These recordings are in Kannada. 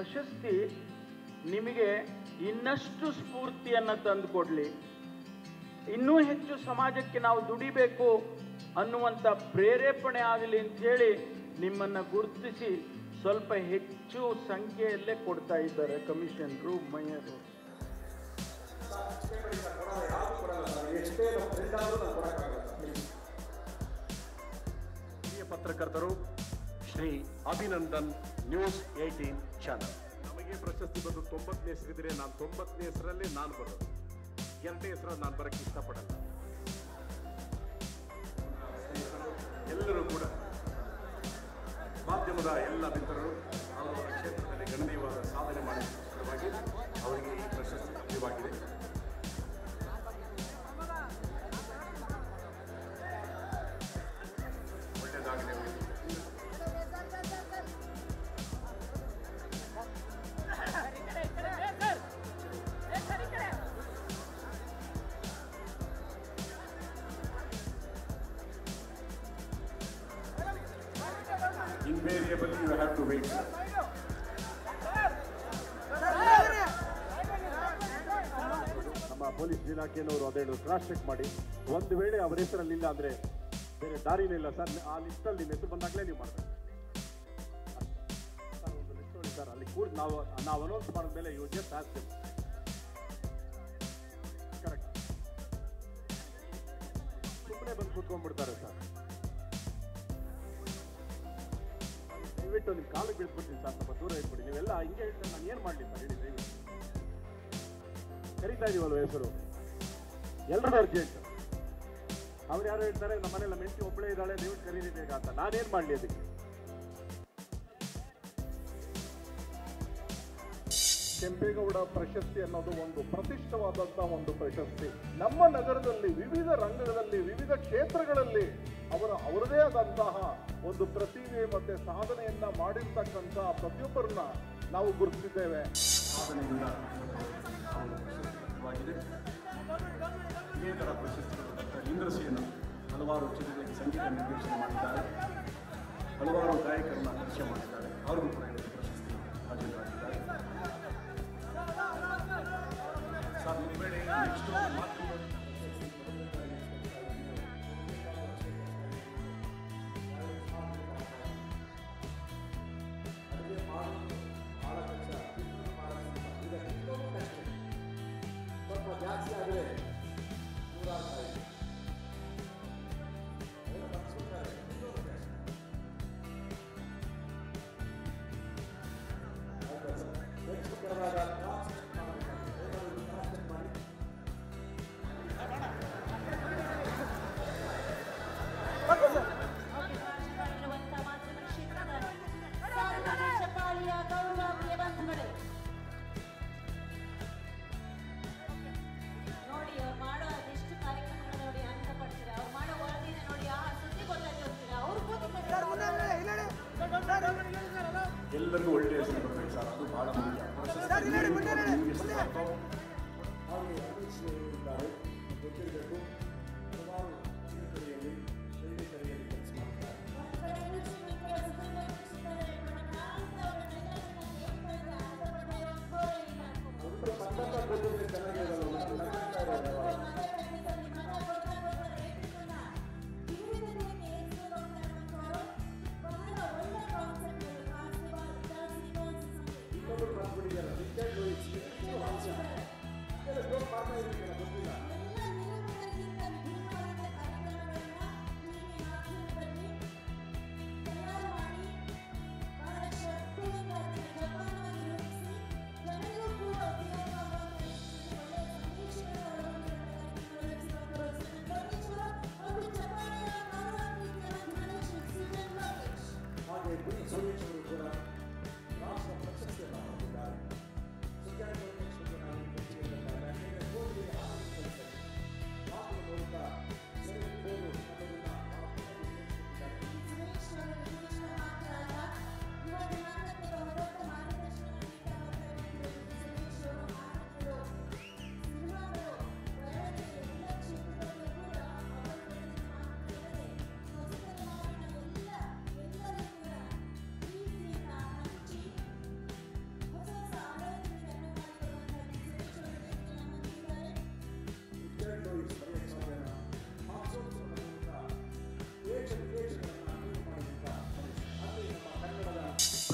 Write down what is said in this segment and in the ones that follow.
ಪ್ರಶಸ್ತಿ ನಿಮಗೆ ಇನ್ನಷ್ಟು ಸ್ಫೂರ್ತಿಯನ್ನು ತಂದುಕೊಡ್ಲಿ ಇನ್ನೂ ಹೆಚ್ಚು ಸಮಾಜಕ್ಕೆ ನಾವು ದುಡಿಬೇಕು ಅನ್ನುವಂಥ ಪ್ರೇರೇಪಣೆ ಆಗಲಿ ಅಂಥೇಳಿ ನಿಮ್ಮನ್ನು ಗುರುತಿಸಿ ಸ್ವಲ್ಪ ಹೆಚ್ಚು ಸಂಖ್ಯೆಯಲ್ಲೇ ಕೊಡ್ತಾ ಇದ್ದಾರೆ ಕಮಿಷನರು ಮೈಯರು ಹಿರಿಯ ಪತ್ರಕರ್ತರು Shri Abhinandan news eighteen channel ನಮಗೆ ಪ್ರಶಸ್ತಿ ಬಂದು ತೊಂಬತ್ತನೇ ಹೆಸರಿದ್ರೆ ನಾನು ತೊಂಬತ್ತನೇ ಹೆಸರಲ್ಲೇ ನಾನು ಬರೋದು ಎರಡನೇ ಹೆಸರಲ್ಲಿ ನಾನು ಬರೋಕ್ಕೆ ಇಷ್ಟಪಡಲ್ಲ ಎಲ್ಲರೂ ಕೂಡ ಮಾಧ್ಯಮದ ಎಲ್ಲ ಮಿತ್ರರು ಅವರವರ ಕ್ಷೇತ್ರದಲ್ಲಿ ಗಣನೀಯವಾದ ಸಾಧನೆ ಮಾಡಿದ್ದಕ್ಕೋಸ್ಕರವಾಗಿ ಅವರಿಗೆ ಈ ಪ್ರಶಸ್ತಿ ಲಭ್ಯವಾಗಿದೆ ಒಳ್ಳೆಯದಾಗಲಿ ಅವರಿಗೆ invariably you have to wait. ನಮ್ಮ ಪೊಲೀಸ್ ಇಲಾಖೆಯವರು ಅದೇಳು ಕ್ರಾಸ್ ಚೆಕ್ ಮಾಡಿ ಒಂದು ವೇಳೆ ಅವರ ಹೆಸರಲ್ಲಿ ಇಲ್ಲ ಅಂದ್ರೆ ಬೇರೆ ದಾರಿನೇ ಇಲ್ಲ ಸರ್ ಆ ಲಿಸ್ಟಲ್ಲಿ ನಿಮ್ಮ ಹೆಸರು ಬಂದಾಗಲೇ ನೀವು ಮಾಡಬೇಕು ಸರ್ ಒಂದು ಲಿಸ್ಟ್ ನೋಡಿ ಸರ್ ಅಲ್ಲಿ ಕೂಡ ನಾವು ನಾವು ಅನೌನ್ಸ್ ಮಾಡಿದ್ಮೇಲೆ ಯು ಜಸ್ಟ್ ಆಸ್ ಕರೆಕ್ಟ್ ಸುಮ್ಮನೆ ಬಂದು ಕೂತ್ಕೊಂಡ್ಬಿಡ್ತಾರೆ ಸರ್ ದಯವಿಟ್ಟು ನಿಮ್ಮ ಕಾಲಿಗೆ ಬೀಳ್ಬಿಡ್ತೀನಿ ಸರ್ ಸ್ವಲ್ಪ ದೂರ ಇಟ್ಬಿಡಿ ನೀವೆಲ್ಲ ಹಿಂಗೆ ಹೇಳ್ತಾರೆ ನಾನು ಏನು ಮಾಡಲಿ ಸರ್ ಹೇಳಿ ದಯವಿಟ್ಟು ಕರೀತಾ ಇದೀವಲ್ವ ಹೆಸರು ಎಲ್ಲರೂ ಅರ್ಜೆಂಟ್ ಅವ್ರು ಯಾರು ಹೇಳ್ತಾರೆ ನಮ್ಮ ಮನೇಲಿ ನಮ್ಮ ಹೆಂಡತಿ ಒಬ್ಬಳೇ ಇದ್ದಾಳೆ ನೀವು ಕರೀರಿ ಬೇಗ ಅಂತ ನಾನೇನ್ ಮಾಡ್ಲಿ ಅದಕ್ಕೆ ಕೆಂಪೇಗೌಡ ಪ್ರಶಸ್ತಿ ಅನ್ನೋದು ಒಂದು ಪ್ರತಿಷ್ಠವಾದಂತಹ ಒಂದು ಪ್ರಶಸ್ತಿ ನಮ್ಮ ನಗರದಲ್ಲಿ ವಿವಿಧ ರಂಗಗಳಲ್ಲಿ ವಿವಿಧ ಕ್ಷೇತ್ರಗಳಲ್ಲಿ ಅವರ ಅವರದೇ ಆದಂತಹ ಒಂದು ಪ್ರತಿಭೆ ಮತ್ತೆ ಸಾಧನೆಯನ್ನ ಮಾಡಿರ್ತಕ್ಕಂತಹ ಪ್ರತಿಯೊಬ್ಬರನ್ನ ನಾವು ಗುರುತಿಸಿದ್ದೇವೆ ಸಾಧನೆಯಿಂದ ಅವರು ಪ್ರಶಸ್ತಿವಾಗಿದೆ ಇದೇ ಥರ ಪ್ರಶಸ್ತಿಗಳು ಡಾಕ್ಟರ್ ಇಂದ್ರಸೇನ ಹಲವಾರು ಚಿತ್ರಗಳಿಗೆ ಸಂಗೀತ ನಿರ್ದೇಶನ ಮಾಡಿದ್ದಾರೆ ಹಲವಾರು ಗಾಯಕರನ್ನ ಪರಿಚಯ ಮಾಡಿದ್ದಾರೆ ಅವ್ರಿಗೂ ಕೂಡ ಇವತ್ತು ಪ್ರಶಸ್ತಿ ಭಾಜನರಾಗಿದ್ದಾರೆ ಸರ್ ಒಂದು ವೇಳೆ ನೆಕ್ಸ್ಟ್ ಮಾಧ್ಯಮ ಇರುವಂತಹ ಮಾಧ್ಯಮ ಕ್ಷೇತ್ರದ ಸಾರ್ವಜನಿಕ ಪಾಳಿಯ ಗೌರವ ಪ್ರಿಯ ಬಂಧುಗಳೇ ನೋಡಿ ಅವ್ರು ಮಾಡೋ ಅದೆಷ್ಟು ಕಾರ್ಯಕ್ರಮಗಳು ನೋಡಿ ಅಂತ ಪಡ್ತಾರೆ ಅವ್ರು ಮಾಡೋ ವರದಿನ ನೋಡಿ ಆ ಸುದ್ದಿ ಗೊತ್ತಾಗಿ ಹೋಗ್ತೀರಾ ಅವ್ರು ಕೂತಿದ್ದಾರೆ ಎಲ್ಲರಿಗೂ ಒಳ್ಳೆಯ ಹೆಸರು ಬರಬೇಕು ಸರ್ ಅದು ಬಹಳ ಮುಖ್ಯ ಪ್ರಶಸ್ತಿ ನಿಮಗೆ ಎಷ್ಟು ಬರ್ತೋ ಹಾಗೆ ಅಭಿರುಚಿಗಳಿದ್ದಾರೆ ಗೊತ್ತಿರಬೇಕು ಹಲವಾರು ಚಿತ್ರಕಲೆಯಲ್ಲಿ ಶೈಲಿ ಕಲೆಯಲ್ಲಿ ಕೆಲಸ ಮಾಡ್ತಾರೆ ಒಬ್ಬರು ಸಂಬಂಧ ಕೊಟ್ಟಿದ್ರೆ ಚೆನ್ನಾಗಿರಲ್ಲ ನಾನು ನಗ್ತಾ ಇರೋದು. ಇನ್ನೊಬ್ರು ಬಂದ್ಬಿಟ್ಟಿದ್ದಾರೆ ನಿಜವಾಗ್ಲೂ it's ಎಷ್ಟು ಹಾಸ್ಯ. ಇದೆಲ್ಲ joke ಮಾಡ್ತಾ ಇದ್ದೀರಲ್ಲ, ಗೊತ್ತಿಲ್ಲ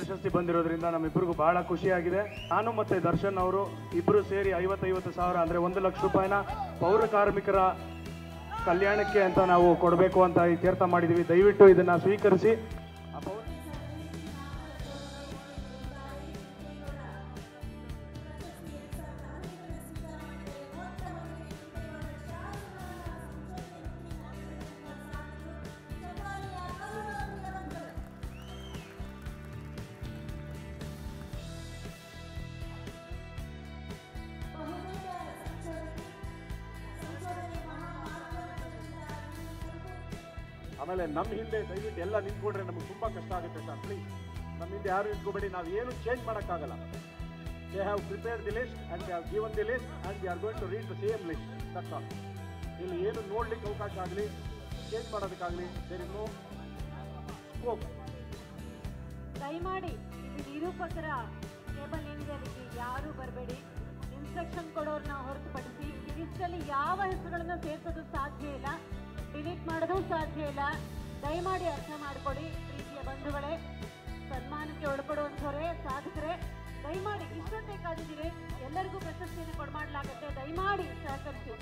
ಪ್ರಶಸ್ತಿ ಬಂದಿರೋದ್ರಿಂದ ನಮ್ಮಿಬ್ಬರಿಗೂ ಬಹಳ ಖುಷಿಯಾಗಿದೆ ನಾನು ಮತ್ತೆ ದರ್ಶನ್ ಅವರು ಇಬ್ಬರು ಸೇರಿ ಐವತ್ತೈವತ್ತು ಸಾವಿರ ಅಂದರೆ ಒಂದು ಲಕ್ಷ ರೂಪಾಯಿನ ಪೌರ ಕಾರ್ಮಿಕರ ಕಲ್ಯಾಣಕ್ಕೆ ಅಂತ ನಾವು ಕೊಡಬೇಕು ಅಂತ ಈ ತೀರ್ಥ ಮಾಡಿದ್ದೀವಿ ದಯವಿಟ್ಟು ಇದನ್ನು ಸ್ವೀಕರಿಸಿ ಆ ಪೌರ ಆಮೇಲೆ ನಮ್ಮ ಹಿಂದೆ ದಯವಿಟ್ಟು ಎಲ್ಲ ನಿಂತ್ಕೊಂಡ್ರೆ ನಮ್ಗೆ ತುಂಬಾ ಕಷ್ಟ ಆಗುತ್ತೆ ಸರ್ ಪ್ಲೀಸ್ ನಮ್ಮ ಹಿಂದೆ ಯಾರು ನಿಂತ್ಕೋಬೇಡಿ ನಾವು ಏನು ಚೇಂಜ್ ಮಾಡೋಕ್ಕಾಗಲ್ಲ they have prepared the list and they have given the list and they are going to read the same list that's all ಇಲ್ಲಿ ಏನು ನೋಡ್ಲಿಕ್ಕೆ ಅವಕಾಶ ಆಗಲಿ ಚೇಂಜ್ ಮಾಡೋದಕ್ಕಾಗಲಿ ದೇರ್ ಇಸ್ ನೋ ಸ್ಕೋಪ್ ದಯಮಾಡಿ ಇದು ನಿರೂಪಕರ ಟೇಬಲ್ ಏನಿದೆ ಅದಕ್ಕೆ ಯಾರು ಬರಬೇಡಿ ಇನ್ಸ್ಟ್ರಕ್ಷನ್ ಕೊಡೋರ್ನ ಹೊರತುಪಡಿಸಿ ಈ ಲಿಸ್ಟಲ್ಲಿ ಯಾವ ಹೆಸರುಗಳನ್ನ ಸೇರ್ಸೋದು ಸಾಧ್ಯ ಇಲ್ಲ ಡಿಲೀಟ್ ಮಾಡೋದು ಸಾಧ್ಯ ಇಲ್ಲ ದಯಮಾಡಿ ಅರ್ಥ ಮಾಡ್ಕೊಳ್ಳಿ ಪ್ರೀತಿಯ ಬಂಧುಗಳೇ ಸನ್ಮಾನಕ್ಕೆ ಒಳಪಡುವಂಥವರೇ ಸಾಧಕರೇ ದಯಮಾಡಿ ಇಷ್ಟೊತ್ತೇ ಕಾದಿದ್ದೀವಿ ಎಲ್ಲರಿಗೂ ಪ್ರಶಸ್ತಿಯನ್ನು ಕೊಡಮಾಡಲಾಗುತ್ತೆ ದಯಮಾಡಿ ಸಹಕರಿಸಿ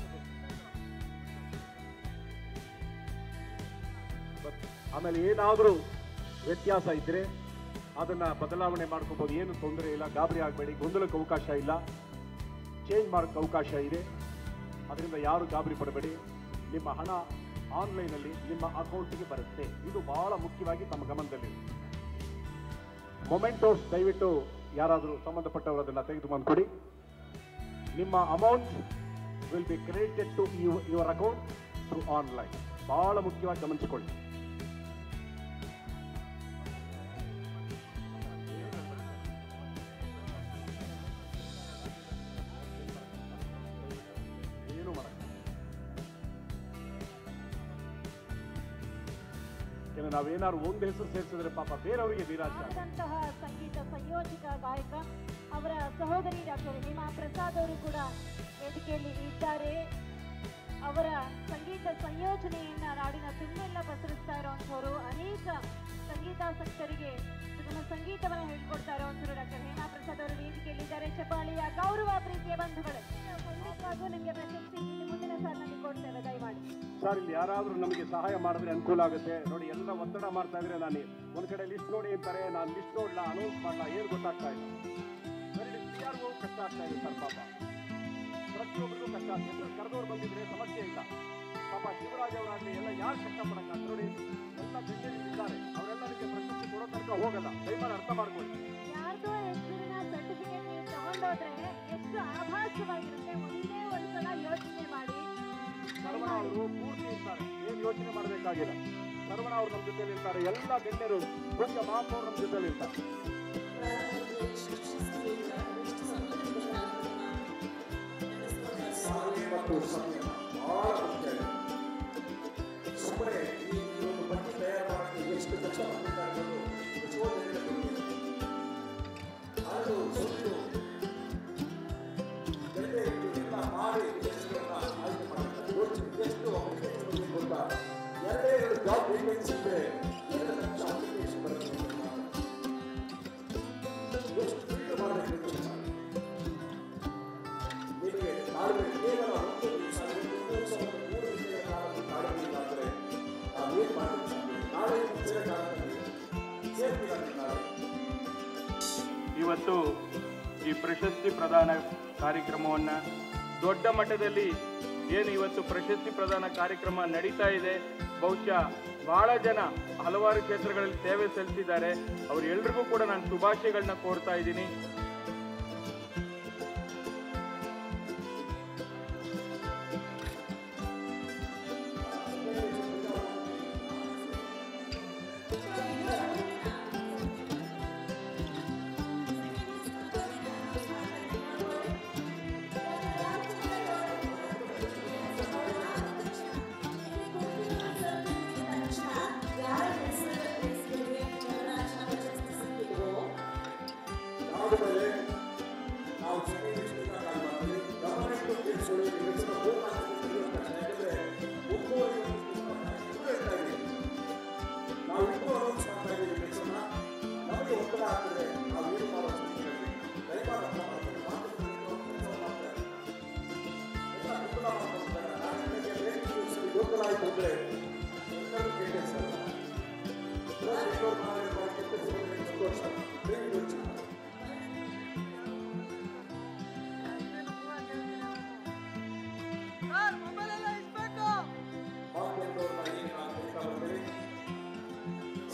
ಬಟ್ ಆಮೇಲೆ ಏನಾದರೂ ವ್ಯತ್ಯಾಸ ಇದ್ರೆ ಅದನ್ನ ಬದಲಾವಣೆ ಮಾಡ್ಕೋಬಹುದು ಏನು ತೊಂದರೆ ಇಲ್ಲ ಗಾಬರಿ ಆಗಬೇಡಿ ಗೊಂದಲಕ್ಕೆ ಅವಕಾಶ ಇಲ್ಲ ಚೇಂಜ್ ಮಾಡೋಕ್ಕೆ ಅವಕಾಶ ಇದೆ ಅದರಿಂದ ಯಾರು ಗಾಬರಿ ಪಡಬೇಡಿ ನಿಮ್ಮ ಹಣ ಆನ್ಲೈನಲ್ಲಿ ನಿಮ್ಮ ಅಕೌಂಟಿಗೆ ಬರುತ್ತೆ ಇದು ಬಹಳ ಮುಖ್ಯವಾಗಿ ತಮ್ಮ ಗಮನದಲ್ಲಿ ಮೊಮೆಂಟೋಸ್ ದಯವಿಟ್ಟು ಯಾರಾದರೂ ಸಂಬಂಧಪಟ್ಟವರು ಅದನ್ನು ತೆಗೆದುಕೊಂಡು ಕೊಡಿ ನಿಮ್ಮ amount will be credited to your account through online ಬಹಳ ಮುಖ್ಯವಾಗಿ ಗಮನಿಸಿಕೊಳ್ಳಿ ಏನು ಮಾಡಲ್ಲ ಯಾಕಂದ್ರೆ ನಾವೇನಾದ್ರು ಒಂದು ಹೆಸರು ಸೇರಿಸಿದ್ರೆ ಪಾಪ ಬೇರೆಯವರಿಗೆ ನಿರಾಶೆ ಆಗುತ್ತೆ. ಆದಂತಹ ಸಂಗೀತ ಸಂಯೋಜಕ ಗಾಯಕ ಅವರ ಸಹೋದರಿ ಡಾಕ್ಟರ್ ಹೇಮಾ ಪ್ರಸಾದ್ ಅವರು ಕೂಡ ವೇದಿಕೆಯಲ್ಲಿ ಇದ್ದಾರೆ ಅವರ ಸಂಗೀತ ಸಂಯೋಜನೆಯನ್ನ ನಾಡಿನ ತುಂಬೆಲ್ಲ ಪಸರಿಸ್ತಾ ಇರುವಂತವರು ಅನೇಕ ಸಂಗೀತಾಸಕ್ತರಿಗೆ ಸುಗಮ ಸಂಗೀತವನ್ನು ಹೇಳ್ಕೊಡ್ತಾ ಇರುವಂತವರು ಡಾಕ್ಟರ್ ಹೇಮಾ ಪ್ರಸಾದ್ ಅವರು ವೇದಿಕೆಯಲ್ಲಿ ಇದ್ದಾರೆ ಚಪಾಳಿಯ ಗೌರವ ಪ್ರೀತಿಯ ಬಂಧುಗಳೇ ಖಂಡಿತವಾಗೂ ನಿಮಗೆ ಪ್ರಶಸ್ತಿ ಇಲ್ಲಿ ಮುಂದಿನ ಸಾಲಿನಲ್ಲಿ ಕೊಡ್ತೇವೆ ದಯಮಾಡಿ ಸರ್ ಇಲ್ಲಿ ಯಾರಾದ್ರೂ ನಮಗೆ ಸಹಾಯ ಮಾಡಿದ್ರೆ ಅನುಕೂಲ ಆಗುತ್ತೆ ನೋಡಿ ಎಲ್ಲ ಒತ್ತಡ ಮಾಡ್ತಾ ಇದ್ರೆ ನಾನು ಒಂದ್ ಕಡೆ ಲಿಸ್ಟ್ ನೋಡಿ ಅಂತಾರೆ ನಾನು ಲಿಸ್ಟ್ ನೋಡ್ಲಾ ಅನೌನ್ಸ್ ಮಾಡಲ್ಲ ಏನು ಗೊತ್ತಾಗ್ತಾ ಇಲ್ಲ ಯಾರಿಗೂ ಕಷ್ಟ ಆಗ್ತಾ ಇದೆ ಸರ್ ಪಾಪ ಪ್ರತಿಯೊಬ್ಬರಿಗೂ ಕಷ್ಟ ಆಗ್ತದೆ ಕರೆದವ್ರು ಬಂದಿದ್ರೆ ಸಮಸ್ಯೆ ಇಲ್ಲ ಪಾಪ ಶಿವರಾಜ್ ಅವರಾಗಲಿ ಎಲ್ಲ ಯಾರು ಕಷ್ಟಪಡಕ್ಕ ನೋಡಿ ಎಲ್ಲ ಗಣ್ಯರಿದ್ದಾರೆ ಅವರೆಲ್ಲರಿಗೆ ಪ್ರಶಸ್ತಿ ಕೊಡೋ ತನಕ ಹೋಗಲ್ಲ ದಯಮಾಡಿ ಅರ್ಥ ಮಾಡ್ಕೊಳ್ಳಿ ಯಾರ್ದೋ ಹೆಸರಿನ ಸರ್ಟಿಫಿಕೇಟ್ ನೀವು ತಗೊಂಡೋದ್ರೆ ಎಷ್ಟು ಆಭಾಸವಾಗಿರುತ್ತೆ ಒಂದೇ ಒಂದ್ಸಲ ಯೋಚನೆ ಮಾಡಿ ಸರ್ವಣ ಅವರು ಪೂರ್ತಿ ಇರ್ತಾರೆ ಏನು ಯೋಚನೆ ಮಾಡಬೇಕಾಗಿಲ್ಲ ಸರ್ವಣ ಅವರು ನಮ್ಮ ಜೊತೆಲಿ ಇರ್ತಾರೆ ಎಲ್ಲ ಗಣ್ಯರು ಪೂಜ್ಯ ಮಹಾಪೌರ್ ನಮ್ಮ ಜೊತೆಲಿ ಇರ್ತಾರೆ ಮತ್ತು ಸಮಯ ಬಹಳ ಮುಖ್ಯ ಇದೆ. ಸುಮ್ಮನೆ ಈ ಈ ಒಂದು ಪಟ್ಟಿ ತಯಾರು ಮಾಡಕ್ಕೆ ಎಷ್ಟು ಕಷ್ಟಪಟ್ಟಿದ್ದಾರೆ ಅನ್ನೋದು ಪ್ರಚೋದನೆಗಳ ಬಗ್ಗೆ. ಅದು ಸುಟ್ಟು ಬೆಲೆ ಇಟ್ಟು ಎಲ್ಲ ಮಾಡಿ ಕೆಲಸಗಳನ್ನ ಆಯ್ಕೆ ಮಾಡ್ತಾರೆ ಯೋಚನೆ ಎಷ್ಟು application ಬಗ್ಗೆ ಗೊತ್ತಾ ಎರಡೇ ಎರಡು ಜಾಬ್ ವೇಕೆನ್ಸಿ ಇದ್ರೆ ಎರಡು ಲಕ್ಷ ಅಪ್ಲಿಕೇಶನ್ ಬರುತ್ತೆ ಎಷ್ಟು ಫೀಲ್ಡ್ ಮಾಡಬೇಕು ಗೊತ್ತಾ? ನಿಮಗೆ ನಾಳೆ ಕೇವಲ ಒಂದು ದಿವಸ ಮೂರು ಸಾವಿರದ ಮೂರು ದಿನಗಳ ಕಾಲ ಕಾಡಬೇಕಾದ್ರೆ ನಾವೇನು ಮಾಡಬೇಕು ನಾಳೆ ಮುಂಚಿನ ಕಾಲದಲ್ಲಿ ಸೇರ್ತೀವಿ ನಾಳೆ ಇವತ್ತು ಈ ಪ್ರಶಸ್ತಿ ಪ್ರದಾನ ಕಾರ್ಯಕ್ರಮವನ್ನು ದೊಡ್ಡ ಮಟ್ಟದಲ್ಲಿ ಏನು ಇವತ್ತು ಪ್ರಶಸ್ತಿ ಪ್ರದಾನ ಕಾರ್ಯಕ್ರಮ ನಡೀತಾ ಇದೆ ಬಹುಶಃ ಬಹಳ ಜನ ಹಲವಾರು ಕ್ಷೇತ್ರಗಳಲ್ಲಿ ಸೇವೆ ಸಲ್ಲಿಸಿದ್ದಾರೆ ಅವರೆಲ್ಲರಿಗೂ ಕೂಡ ನಾನು ಶುಭಾಶಯಗಳನ್ನ ಕೋರ್ತಾ ಇದ್ದೀನಿ ಆದಮೇಲೆ ನಾವು ಚೆನ್ನಾಗಿ ಮಾಡ್ತೀವಿ ಗಮನಕ್ಕೆ ತಿಳಿಸೋದು ಇವತ್ತಿನ ಹೋಮ್ ಯಾಕಂದ್ರೆ ಒಬ್ಬುವರೆ ನಾವು ಇನ್ನೂ ಅನೌನ್ಸ್ ಮಾಡ್ತಾ ಇದ್ದೀವಿ ಕೆಲಸನ ನಮಗೆ ಒತ್ತಡ ಆಗ್ತದೆ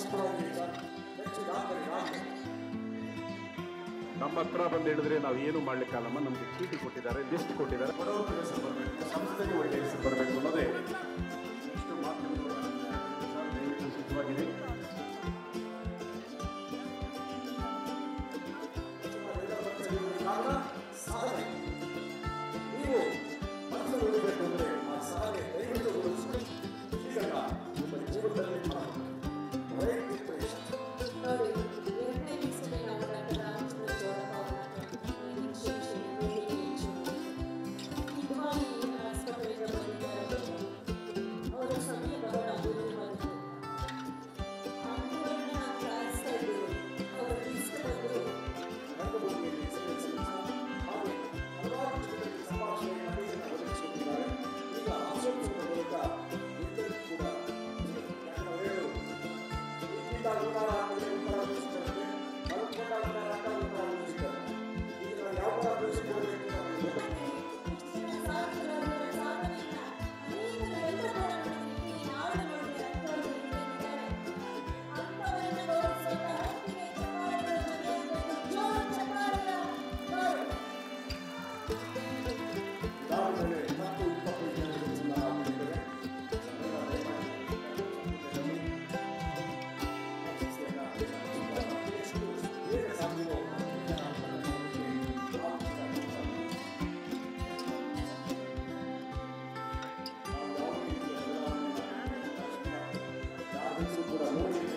ನಮ್ಮ ಹತ್ರ ಬಂದು ಹೇಳಿದ್ರೆ ನಾವು ಏನು ಮಾಡ್ಲಿಕ್ಕಾಗಲ್ಲಮ್ಮ ನಮಗೆ ಚೀಟಿ ಕೊಟ್ಟಿದ್ದಾರೆ ಲಿಸ್ಟ್ ಕೊಟ್ಟಿದ್ದಾರೆ ಬಡವರ ಹೆಸರು ಬರಬೇಕು ಸಂಸ್ಥೆಗೆ ಒಳ್ಳೆಯ ಹೆಸರು ಬರಬೇಕು ಅನ್ನೋದೇ ಇಷ್ಟು ಮಾಧ್ಯಮಗಳು ಸರ್ ದಯವಿಟ್ಟು ಸಿದ್ಧವಾಗಿದೆ ಕಾರಣ ಸಾಧನೆ ನೀವು ಮನಸ್ಸನ್ನು ಉಳಿಬೇಕು ಅಂದರೆ ಆ ಸಾಧನೆ ದಯವಿಟ್ಟು ಉಳಿಸಿ ಶ್ರೀಗಂಧ ನಿಮ್ಮ ಜೀವನದಲ್ಲಿ ವೈಯಕ್ತಿಕ ಪ್ರವೇಶ ನೋಡಿ ಎರಡನೇ ದಿವಸದಲ್ಲಿ ನಾವು ಡಾಕ್ಟರ್ ರಾಮಚಂದ್ರ ಚೌಡಪ್ಪ ಅವರನ್ನ ವಿಶೇಷ ನಿಜವಾಗಿ ಆಸ್ಪತ್ರೆಗೆ ಬಂದಿದ್ದಾರೆ ಅವರ ಸಮಯ ಬಹಳ ಅಭಿವೃದ್ಧಿ ಮಾಡಿದ್ರು ಅಂಥವ್ರನ್ನ ನಾವು ಕಾಯಿಸ್ತಾ ಇದ್ದೀವಿ ಅವರ ಲಿಸ್ಟ್ ಬಂದು ರಂಗಭೂಮಿಯಲ್ಲಿ ಹೆಸರಿಸಿದ ಹಾಗೂ ಹಲವಾರು ಚಿತ್ರಗಳಿಗೆ ಸಂಭಾಷಣೆ ನಟನೆಯನ್ನು ಒದಗಿಸುತ್ತಿದ್ದಾರೆ ಈಗ ಹಾಸ್ಯೋತ್ಸವದ ಮೂಲಕ ಎಲ್ಲರಿಗೂ ಕೂಡ ಹೇಳಲು ಇದ್ದಿದ್ದ ಉತ್ತಾರ ಅಂದರೆ ಉತ್ತರ ಬಯಸಿದಂತೆ ಮಲ್ಕೊಂಡ ಉತ್ತಾರ ಅಂತ ಉತ್ತರ ಬಯಸಿದ್ದಾರೆ ಈಗ ನಾವು ಯಾವ ಥರ ಬಯಸಿಕೊಳ್ಬೇಕು ಅಂತ ನಮಗೆ ಗೊತ್ತಿಲ್ಲ. ಇದಾದಮೇಲೆ ಮತ್ತು ಇಪ್ಪತ್ತೈದು ಜನರಿಂದ ನಾವು ಹೇಳಿದ್ದೇವೆ ಎಲ್ಲರ ದಯಮಾಡಿ ಎಷ್ಟು ಬೇಗ ಸಾಧ್ಯವೋ ಯಾರಿಗೂ ಕೂಡ ನೋಡಿ